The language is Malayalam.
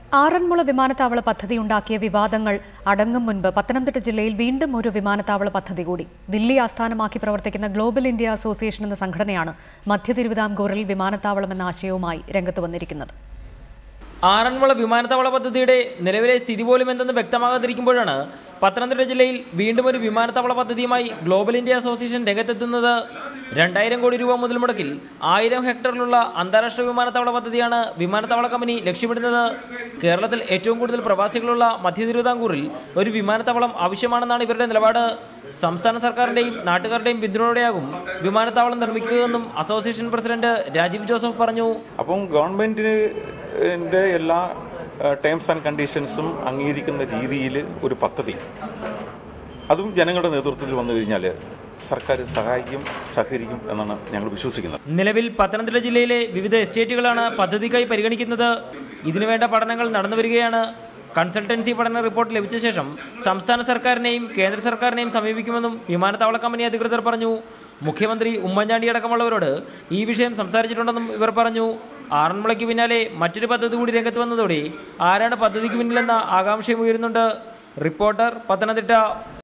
ആറന്മുള വിമാനത്താവള പദ്ധതി ഉണ്ടാക്കിയ വിവാദങ്ങൾ അടങ്ങും മുൻപ് പത്തനംതിട്ട ജില്ലയിൽ വീണ്ടും ഒരു വിമാനത്താവള പദ്ധതി കൂടി ദില്ലി ആസ്ഥാനമാക്കി പ്രവർത്തിക്കുന്ന ഗ്ലോബൽ ഇന്ത്യ അസോസിയേഷൻ എന്ന സംഘടനയാണ് മധ്യ തിരുവിതാംകൂറിൽ വിമാനത്താവളം എന്ന ആശയവുമായി രംഗത്ത് വന്നിരിക്കുന്നത് ആറന്മുള വിമാനത്താവള പദ്ധതിയുടെ നിലവിലെ സ്ഥിതി പോലും എന്തെന്ന് വ്യക്തമാകാതിരിക്കുമ്പോഴാണ് പത്തനംതിട്ട ജില്ലയിൽ വീണ്ടും ഒരു വിമാനത്താവള പദ്ധതിയുമായി ഗ്ലോബൽ ഇന്ത്യ അസോസിയേഷൻ രംഗത്തെത്തുന്നത് രണ്ടായിരം കോടി രൂപ മുതൽ മുടക്കിൽ ആയിരം ഹെക്ടറിലുള്ള അന്താരാഷ്ട്ര വിമാനത്താവള പദ്ധതിയാണ് വിമാനത്താവള കമ്പനി ലക്ഷ്യമിടുന്നത് കേരളത്തിൽ ഏറ്റവും കൂടുതൽ പ്രവാസികളുള്ള മധ്യ തിരുവിതാംകൂറിൽ ഒരു വിമാനത്താവളം ആവശ്യമാണെന്നാണ് ഇവരുടെ നിലപാട് സംസ്ഥാന സർക്കാരിന്റെയും നാട്ടുകാരുടെയും പിന്തുണയോടെയാകും വിമാനത്താവളം നിർമ്മിക്കുകയെന്നും അസോസിയേഷൻ പ്രസിഡന്റ് രാജീവ് ജോസഫ് പറഞ്ഞു അപ്പം ഗവൺമെന്റിന്റെ എല്ലാ ടേംസ് ആൻഡ് കണ്ടീഷൻസും അംഗീകരിക്കുന്ന രീതിയിൽ ഒരു പദ്ധതി അതും ജനങ്ങളുടെ നേതൃത്വത്തിൽ വന്നു കഴിഞ്ഞാൽ സർക്കാർ സഹായിക്കും സഹകരിക്കും എന്നാണ് ഞങ്ങൾ വിശ്വസിക്കുന്നത് നിലവിൽ പത്തനംതിട്ട ജില്ലയിലെ വിവിധ എസ്റ്റേറ്റുകളാണ് പദ്ധതിക്കായി പരിഗണിക്കുന്നത് ഇതിനുവേണ്ട പഠനങ്ങൾ നടന്നുവരികയാണ് കൺസൾട്ടൻസി പഠന റിപ്പോർട്ട് ലഭിച്ച ശേഷം സംസ്ഥാന സർക്കാരിനെയും കേന്ദ്ര സർക്കാരിനെയും സമീപിക്കുമെന്നും വിമാനത്താവള കമ്പനി അധികൃതർ പറഞ്ഞു മുഖ്യമന്ത്രി ഉമ്മൻചാണ്ടി അടക്കമുള്ളവരോട് ഈ വിഷയം സംസാരിച്ചിട്ടുണ്ടെന്നും ഇവർ പറഞ്ഞു ആറന്മുളയ്ക്ക് പിന്നാലെ മറ്റൊരു പദ്ധതി കൂടി രംഗത്ത് വന്നതോടെ ആരാണ് പദ്ധതിക്ക് പിന്നിലെന്ന ആകാംക്ഷയും ഉയരുന്നുണ്ട് റിപ്പോർട്ടർ പത്തനംതിട്ട